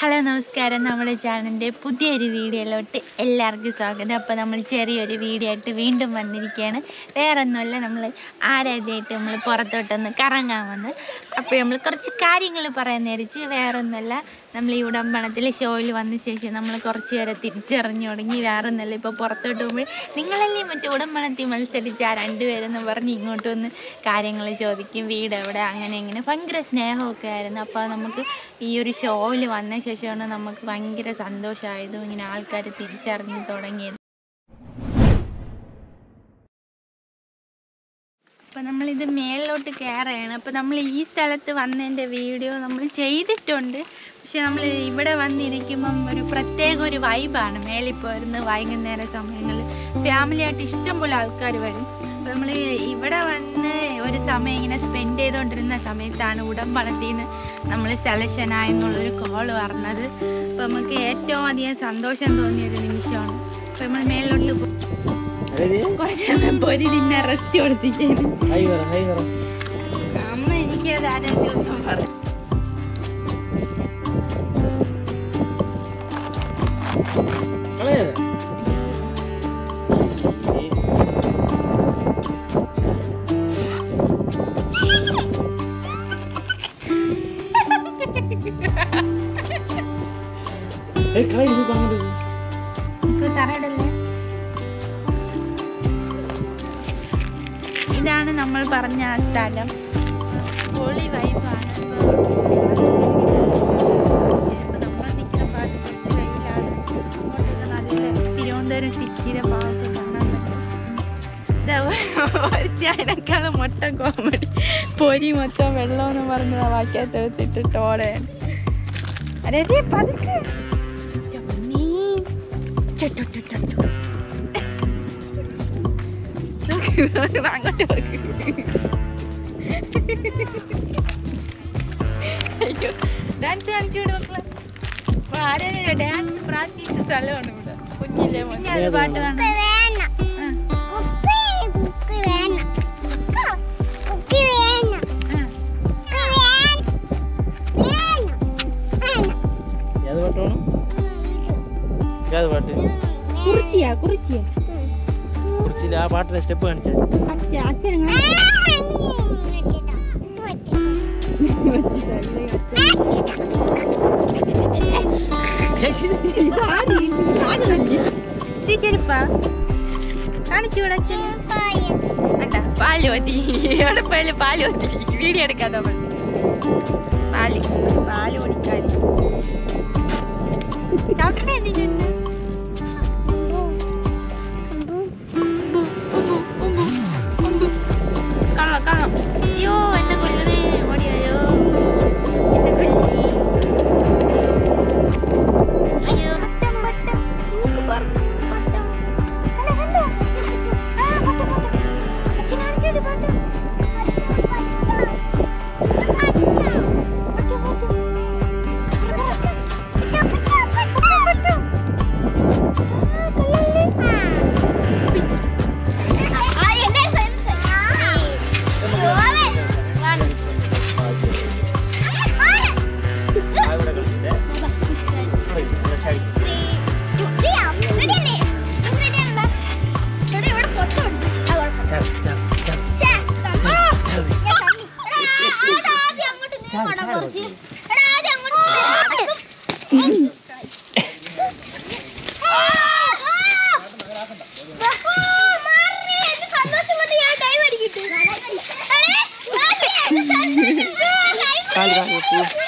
Hello നമസ്കാരം നമ്മുടെ ചാനലിൻ്റെ പുതിയൊരു വീഡിയോയിലോട്ട് എല്ലാവർക്കും സ്വാഗതം അപ്പോൾ നമ്മൾ ചെറിയൊരു വീഡിയോ ആയിട്ട് വീണ്ടും വന്നിരിക്കുകയാണ് വേറെ ഒന്നുമല്ല നമ്മൾ ആരാധ്യമായിട്ട് നമ്മൾ പുറത്തോട്ടൊന്ന് കറങ്ങാൻ വന്ന് അപ്പോൾ നമ്മൾ കുറച്ച് കാര്യങ്ങൾ പറയാൻ നേരിച്ച് വേറെ ഒന്നുമല്ല നമ്മൾ ഈ ഉടമ്പണത്തിൽ ഷോയിൽ വന്ന ശേഷം നമ്മൾ കുറച്ച് പേരെ തിരിച്ചറിഞ്ഞു തുടങ്ങി വേറെ ഒന്നുമല്ല ഇപ്പോൾ പുറത്തോട്ട് പോകുമ്പോൾ നിങ്ങളല്ലേ മറ്റേ ഉടമ്പണത്തിൽ മത്സരിച്ച ആ രണ്ടുപേരെന്ന് പറഞ്ഞ് ഇങ്ങോട്ട് വന്ന് കാര്യങ്ങൾ ചോദിക്കും വീട് എവിടെ അങ്ങനെ ഇങ്ങനെ ഭയങ്കര സ്നേഹമൊക്കെ ആയിരുന്നു അപ്പോൾ നമുക്ക് ഈ ഒരു ഷോയിൽ വന്ന ശേഷമാണ് നമുക്ക് ഭയങ്കര സന്തോഷമായതും ഇങ്ങനെ ആൾക്കാർ തിരിച്ചറിഞ്ഞ് തുടങ്ങിയത് അപ്പോൾ നമ്മളിത് മേളിലോട്ട് കയറുകയാണ് അപ്പോൾ നമ്മൾ ഈ സ്ഥലത്ത് വന്നതിൻ്റെ വീഡിയോ നമ്മൾ ചെയ്തിട്ടുണ്ട് പക്ഷെ നമ്മൾ ഇവിടെ വന്നിരിക്കുമ്പം ഒരു പ്രത്യേക ഒരു വൈബാണ് മേളിൽ പോരുന്ന വൈകുന്നേര സമയങ്ങളിൽ ഫാമിലിയായിട്ട് ഇഷ്ടംപോലെ ആൾക്കാർ വരും അപ്പോൾ നമ്മൾ ഇവിടെ വന്ന് ഒരു സമയം ഇങ്ങനെ സ്പെൻഡ് ചെയ്തുകൊണ്ടിരുന്ന സമയത്താണ് ഉടമ്പണത്തിൽ നിന്ന് നമ്മൾ സെലക്ഷൻ ആയെന്നുള്ളൊരു കോൾ പറഞ്ഞത് അപ്പോൾ നമുക്ക് ഏറ്റവും അധികം സന്തോഷം തോന്നിയൊരു നിമിഷമാണ് അപ്പോൾ നമ്മൾ മേളിലോട്ട് പോ- ready കുറച്ച് സമയം പൊരി തിന്നെ റെസ്റ്റ് കൊടുത്തിട്ടാണ് ഹൈ പറ ഹൈ പറ അമ്മ എനിക്ക് അത് ആരും ദിവസം പറഞ്ഞു കളയാതെ ഏയ് കളയരുത് അങ്ങോട്ട് നമുക്ക് തറയിടല്ലേ ഇതാണ് നമ്മൾ പറഞ്ഞ ആ സ്ഥലം പൊളി വൈബാണ് നമ്മൾ നിൽക്കുന്ന ഭാഗത്ത് കുറച്ച് വെയിലാണ് അങ്ങോട്ടൊക്കെ നല്ല തിരുവനന്തപുരം സിറ്റിയുടെ ഭാഗത്ത് കാണാൻ പറ്റും ഇതാ അതിനേക്കാളും മൊത്തം കോമഡി പൊരി മൊത്തം വെള്ളമെന്ന് പറഞ്ഞത് വാക്കിയത്ത് എടുത്തിട്ട് ഓടെയാണ് അരെ പതുക്കെ നീ അങ്ങോട്ട് നോക്ക്. അയ്യോ ഡാൻസ് കാണിച്ചു വിടും മക്കളെ അപ്പൊ ആരെയും ഡാൻസ് പ്രാക്ടീസ് സ്ഥലമാണ് ഇവിടെ കുഞ്ഞിലെ മുന്നേ അത് പാട്ട് കാണാൻ ആ, ആ. ഏത് പാട്ട് വേണം ഏത് പാട്ട് കുറിച്ചിയാ കുറിച്ചിയാ കുറിച്ചില്ല ആ പാട്ടിലെ സ്റ്റെപ്പ് കാണിച്ചേ അച്ഛൻ അച്ഛൻ ചെരുപ്പാ കാണിച്ചു ഇവിടെ അച്ഛൻ അല്ല പാല് മതി എവിടെ പോയാലും പാല് മതി വീഡിയോ എടുക്കാതെ മതി പാല് പാല് കുടിക്കാൻ ചവിട്ടണേ എന്തിനുണ്ട് കാണാം കാണാം അയ്യോ എന്നെ കൊല്ലണേ ഓടിയായോ എന്നെ കൊല്ലി അയ്യോ പട്ടം പട്ടം മൂക്ക് പറന്നു പട്ടം കണ്ടോ കണ്ടോ ആ പട്ടം പട്ടം അച്ഛൻ കാണിച്ചോടി പട്ടം ആ ഇവിടെ കളിച്ചിട്ടേ ഇവിടെ ചാടിക്കും കാല് കാല്